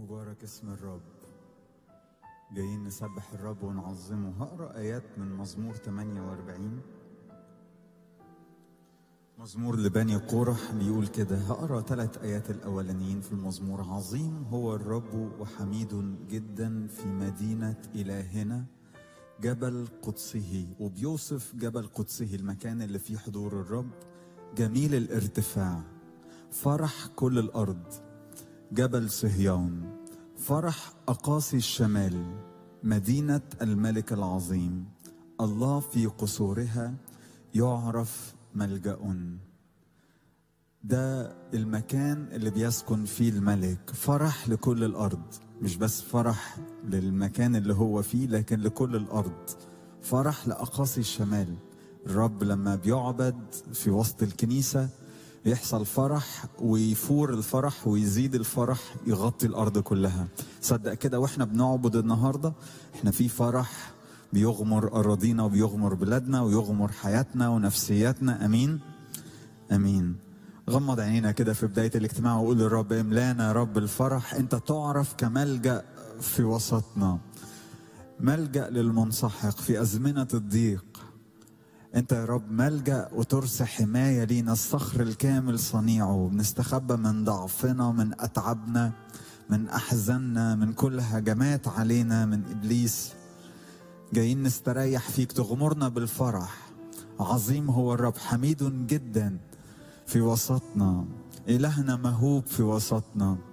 مبارك اسم الرب جايين نسبح الرب ونعظمه هقرا ايات من مزمور 48 مزمور لبني قورح بيقول كده هقرا ثلاث ايات الاولانيين في المزمور عظيم هو الرب وحميد جدا في مدينه الهنا جبل قدسه وبيوصف جبل قدسه المكان اللي فيه حضور الرب جميل الارتفاع فرح كل الارض جبل صهيون فرح اقاصي الشمال مدينه الملك العظيم الله في قصورها يعرف ملجا ده المكان اللي بيسكن فيه الملك فرح لكل الارض مش بس فرح للمكان اللي هو فيه لكن لكل الارض فرح لاقاصي الشمال الرب لما بيعبد في وسط الكنيسه يحصل فرح ويفور الفرح ويزيد الفرح يغطي الارض كلها صدق كده واحنا بنعبد النهارده احنا في فرح بيغمر اراضينا وبيغمر بلادنا ويغمر حياتنا ونفسياتنا امين امين غمض عينينا كده في بدايه الاجتماع وقول للرب املانا يا رب الفرح انت تعرف كملجا في وسطنا ملجا للمنسحق في ازمنه الضيق انت يا رب ملجا وترس حمايه لينا الصخر الكامل صنيعه بنستخبى من ضعفنا من اتعابنا من احزاننا من كل هجمات علينا من ابليس جايين نستريح فيك تغمرنا بالفرح عظيم هو الرب حميد جدا في وسطنا الهنا مهوب في وسطنا